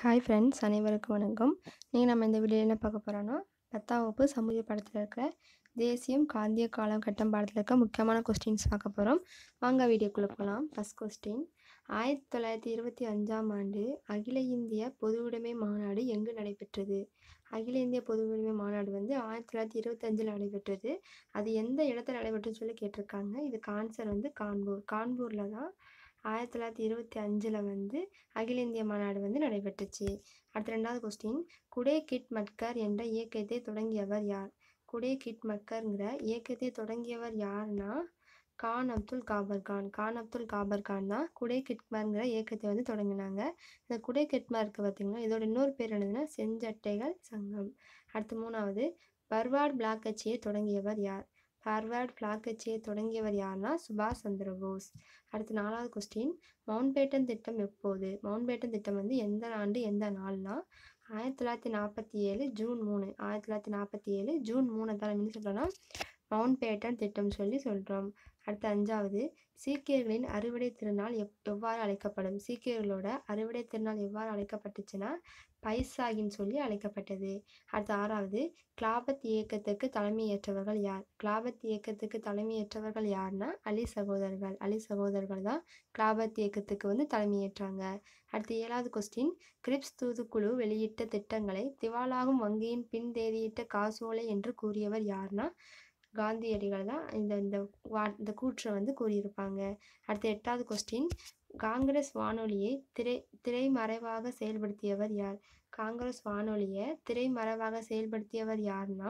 hi friends அனைவருக்கும் வணக்கம் நீங்கள் நம்ம இந்த வீடியோவில் என்ன பார்க்க போகிறோன்னா பத்தாம் வகுப்பு சமூக பாடத்தில் இருக்கிற தேசியம் காந்திய காலகட்டம் பாடத்தில் இருக்க முக்கியமான கொஸ்டின்ஸ் பார்க்க போகிறோம் வாங்க வீடியோக்குள்ளே போகலாம் ஃபஸ்ட் கொஸ்டின் ஆயிரத்தி தொள்ளாயிரத்தி இருபத்தி அஞ்சாம் ஆண்டு அகில இந்திய பொதுவுடைமை மாநாடு எங்கு நடைபெற்றது அகில இந்திய பொதுவுடைமை மாநாடு வந்து ஆயிரத்தி தொள்ளாயிரத்தி இருபத்தஞ்சில் நடைபெற்றது அது எந்த இடத்துல நடைபெற்றுன்னு சொல்லி கேட்டிருக்காங்க இதுக்கு ஆன்சர் வந்து கான்பூர் கான்பூரில் தான் ஆயிரத்தி தொள்ளாயிரத்தி இருபத்தி அஞ்சில் வந்து அகில இந்திய மாநாடு வந்து நடைபெற்றுச்சு அடுத்த ரெண்டாவது கொஸ்டின் குடே கிட் மட்கர் என்ற இயக்கத்தை தொடங்கியவர் யார் குடே கிட் மக்கர்ங்கிற இயக்கத்தை தொடங்கியவர் யாருன்னா கான் அப்துல் காபர் கான் கான் அப்துல் காபர் கான் தான் குடே கிட்மர்ங்கிற இயக்கத்தை வந்து தொடங்கினாங்க இந்த குடே கிட்மர் இருக்குது பார்த்தீங்களா இதோட இன்னொரு பேர் என்னதுன்னா செஞ்சட்டைகள் சங்கம் அடுத்து மூணாவது பர்வாட் பிளாக் கட்சியை தொடங்கியவர் யார் ஃபார்வர்ட் ஃப்ளாக் கட்சியை தொடங்கியவர் யார்னா சுபாஷ் சந்திர போஸ் அடுத்து நாலாவது கொஸ்டின் மவுண்ட் பேட்டன் திட்டம் எப்போது மவுண்ட் பேட்டன் திட்டம் வந்து எந்த ஆண்டு எந்த நாள்னா ஆயிரத்தி தொள்ளாயிரத்தி நாற்பத்தி ஏழு ஜூன் மூணு ஆயிரத்தி தொள்ளாயிரத்தி நாற்பத்தி ஏழு ஜூன் மூணு தான் நம்ம என்ன சொல்கிறோன்னா மவுண்ட் பேட்டன் திட்டம் சொல்லி சொல்கிறோம் அடுத்து அஞ்சாவது சீக்கியர்களின் அறுவடை திருநாள் எப் எவ்வாறு அழைக்கப்படும் சீக்கியர்களோட அறுவடை திருநாள் எவ்வாறு அழைக்கப்பட்டுச்சுன்னா பைசாகின்னு சொல்லி அழைக்கப்பட்டது அடுத்து ஆறாவது கிளாபத் இயக்கத்துக்கு தலைமையேற்றவர்கள் யார் கிளாபத் இயக்கத்துக்கு தலைமையேற்றவர்கள் யார்னா அலி சகோதரர்கள் அலி சகோதரர்கள் தான் கிளாபத் இயக்கத்துக்கு வந்து தலைமையேற்றாங்க அடுத்து ஏழாவது கொஸ்டின் கிரிப்ஸ் தூதுக்குழு வெளியிட்ட திட்டங்களை திவாலாகும் வங்கியின் பின் தேதியிட்ட காசோலை என்று கூறியவர் யார்னா காந்தியடிகள் தான் இந்த இந்த வா இந்த கூற்றை வந்து கூறியிருப்பாங்க அடுத்து எட்டாவது கொஸ்டின் காங்கிரஸ் வானொலியை திரை திரைமறைவாக செயல்படுத்தியவர் யார் காங்கிரஸ் வானொலியை திரைமறைவாக செயல்படுத்தியவர் யார்னா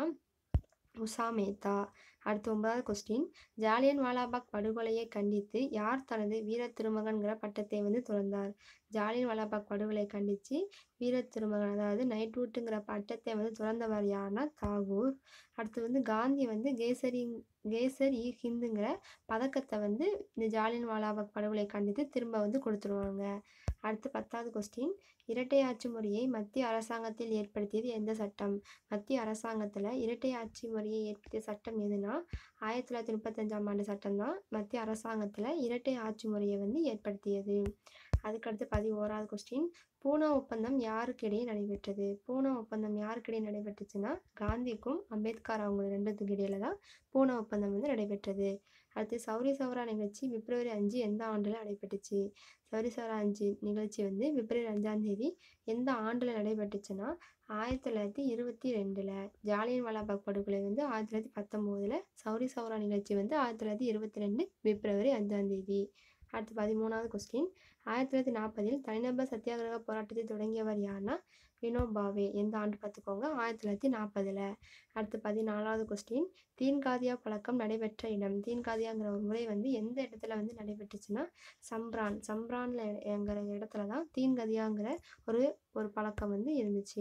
உஷா மேத்தா அடுத்து ஒன்பதாவது கொஸ்டின் ஜாலியன் வாலாபாக் படுகொலையை கண்டித்து யார் தனது வீர திருமகன்கிற பட்டத்தை வந்து துறந்தார் ஜாலியன் வாலாபாக் படுகொலையை கண்டித்து வீர திருமகன் அதாவது நைட்வுட்டுங்கிற பட்டத்தை வந்து துறந்தவர் யார்னா தாகூர் அடுத்து வந்து காந்தி வந்து கேசரி கேசர் இ ஹிந்துங்கிற பதக்கத்தை வந்து இந்த ஜாலியன் வாலாபாக் படுகொலை கண்டித்து திரும்ப வந்து கொடுத்துருவாங்க அடுத்து பத்தாவது கொஸ்டின் இரட்டை ஆட்சி முறையை மத்திய அரசாங்கத்தில் ஏற்படுத்தியது எந்த சட்டம் மத்திய அரசாங்கத்தில் இரட்டை ஆட்சி முறையை ஏற்படுத்திய சட்டம் எதுனா ஆயிரத்தி தொள்ளாயிரத்தி முப்பத்தஞ்சாம் ஆண்டு சட்டம் தான் மத்திய அரசாங்கத்தில் இரட்டை ஆட்சி முறையை வந்து ஏற்படுத்தியது அதுக்கடுத்து பதிவோராவது கொஸ்டின் பூனா ஒப்பந்தம் யாருக்கிடையே நடைபெற்றது பூனா ஒப்பந்தம் யாருக்கிடையே நடைபெற்றுச்சுன்னா காந்திக்கும் அம்பேத்கர் அவங்க ரெண்டுத்துக்கு இடையில தான் பூனா ஒப்பந்தம் வந்து நடைபெற்றது அடுத்து சௌரி சௌரா நிகழ்ச்சி பிப்ரவரி அஞ்சு எந்த ஆண்டில் நடைபெற்றுச்சு சௌரி சௌரா அஞ்சு நிகழ்ச்சி வந்து பிப்ரவரி அஞ்சாம் தேதி எந்த ஆண்டில் நடைபெற்றுச்சுன்னா ஆயிரத்தி தொள்ளாயிரத்தி இருபத்தி ரெண்டில் ஜாலியன் வாலாபாக் படுகொலை வந்து ஆயிரத்தி தொள்ளாயிரத்தி பத்தொம்போதில் சௌரி சௌரா நிகழ்ச்சி வந்து ஆயிரத்தி தொள்ளாயிரத்தி இருபத்தி ரெண்டு பிப்ரவரி அஞ்சாம் தேதி அடுத்து பதிமூணாவது கொஸ்டின் ஆயிரத்தி தொள்ளாயிரத்தி நாற்பதில் தனிநபர் சத்தியாகிரக போராட்டத்தை தொடங்கியவர் யார்னா வினோபாவே எந்த ஆண்டு பார்த்துக்கோங்க ஆயிரத்தி தொள்ளாயிரத்தி நாற்பதில் அடுத்து பதினாலாவது கொஸ்டின் தீன்காதியா பழக்கம் நடைபெற்ற இடம் தீன்காதியாங்கிற ஒரு முறை வந்து எந்த இடத்துல வந்து நடைபெற்றுச்சுன்னா சம்ப்ரான் சம்ப்ரானில் என்கிற இடத்துல தான் தீன்கதியாங்கிற ஒரு ஒரு பழக்கம் வந்து இருந்துச்சு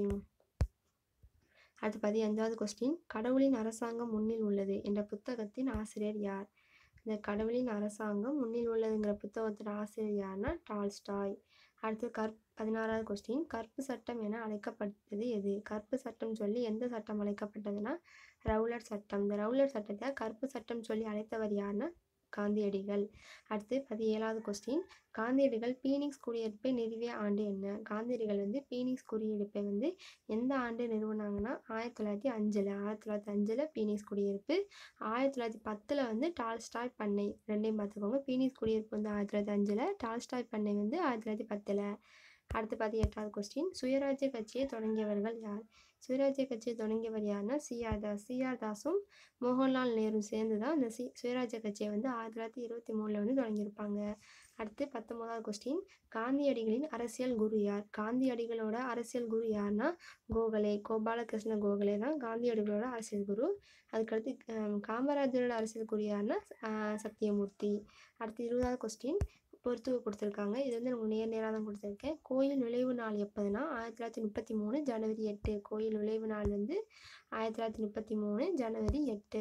அடுத்து பதினஞ்சாவது கொஸ்டின் கடவுளின் அரசாங்கம் முன்னில் உள்ளது என்ற புத்தகத்தின் ஆசிரியர் யார் இந்த கடவுளின் அரசாங்கம் முன்னில் உள்ளதுங்கிற புத்தகத்தோட ஆசிரியர் யார்னா டால்ஸ்டாய் அடுத்து கற் பதினாறாவது கொஸ்டின் கற்பு சட்டம் என அழைக்கப்பட்டது எது கற்பு சட்டம் சொல்லி எந்த சட்டம் அழைக்கப்பட்டதுன்னா ரவுலர் சட்டம் இந்த ரவுலர் சட்டத்தை கற்பு சட்டம் சொல்லி அழைத்தவர் யார்னா காந்தியடிகள் அடுத்து பதினேழாவது கொஸ்டின் காந்தியடிகள் பீனிக்ஸ் குடியிருப்பை நிறுவிய ஆண்டு என்ன காந்தியடிகள் வந்து பீனிக்ஸ் குடியிருப்பை வந்து எந்த ஆண்டு நிறுவனாங்கன்னா ஆயிரத்தி தொள்ளாயிரத்தி அஞ்சில் ஆயிரத்தி தொள்ளாயிரத்தி அஞ்சில் பீனிக்ஸ் குடியிருப்பு ஆயிரத்தி தொள்ளாயிரத்தி பத்தில் வந்து டால்ஸ்டாய் பண்ணை ரெண்டையும் பார்த்துக்கோங்க பீனிக்ஸ் குடியிருப்பு வந்து ஆயிரத்தி தொள்ளாயிரத்தி அஞ்சில் டால்ஸ்டாய் பண்ணை வந்து ஆயிரத்தி தொள்ளாயிரத்தி பத்தில் அடுத்து பதினெட்டாவது கொஸ்டின் சுயராஜ்ய கட்சியை தொடங்கியவர்கள் யார் சுயராஜ்ய கட்சியை தொடங்கியவர் யார்னா சிஆர் தாஸ் சிஆர் தாஸும் மோகன்லால் நேரு சேர்ந்து தான் இந்த சி சுயராஜ்ய கட்சியை வந்து ஆயிரத்தி தொள்ளாயிரத்தி இருபத்தி மூணில் வந்து தொடங்கியிருப்பாங்க அடுத்து பத்தொம்போதாவது கொஸ்டின் காந்தியடிகளின் அரசியல் குரு யார் காந்தியடிகளோட அரசியல் குரு யார்னா கோகலே கோபாலகிருஷ்ண கோகலே தான் காந்தியடிகளோட அரசியல் குரு அதுக்கடுத்து காமராஜரோட அரசியல் குரு யார்னா சத்தியமூர்த்தி அடுத்து இருபதாவது கொஸ்டின் பொறுத்து கொடுத்துருக்காங்க இது வந்து நமக்கு நேர் நேராக தான் கொடுத்துருக்கேன் கோயில் நுழைவு நாள் எப்போதுனா ஆயிரத்தி தொள்ளாயிரத்தி முப்பத்தி மூணு ஜனவரி எட்டு கோயில் நுழைவு நாள் வந்து ஆயிரத்தி தொள்ளாயிரத்தி முப்பத்தி மூணு ஜனவரி எட்டு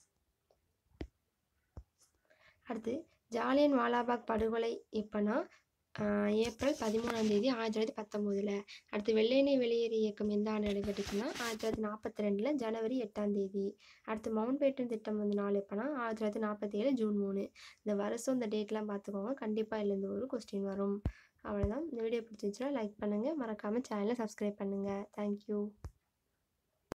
அடுத்து ஜாலியன் வாலாபாக் படுகொலை எப்போனா ஏப்ரல் பதிமூணாம் தேதி ஆயிரத்தி தொள்ளாயிரத்தி பத்தொம்போதில் அடுத்து வெள்ளையனை வெளியேறு இயக்கம் எந்த ஆண்டு நடைபெற்றுச்சுன்னா ஆயிரத்தி தொள்ளாயிரத்தி நாற்பத்தி ரெண்டில் ஜனவரி எட்டாம் தேதி அடுத்து மவுண்ட் பேட்டன் திட்டம் வந்து நாள் எப்போனா ஆயிரத்தி தொள்ளாயிரத்தி நாற்பத்தி ஏழு ஜூன் மூணு இந்த வருஷம் இந்த டேட்லாம் பார்த்துக்கோங்க கண்டிப்பாக இதுலேருந்து ஒரு கொஸ்டின் வரும் அவ்வளோதான் இந்த வீடியோ பிடிச்சிருந்துச்சுன்னா லைக் பண்ணுங்கள் மறக்காமல் சேனலை சப்ஸ்கிரைப் பண்ணுங்கள் தேங்க்யூ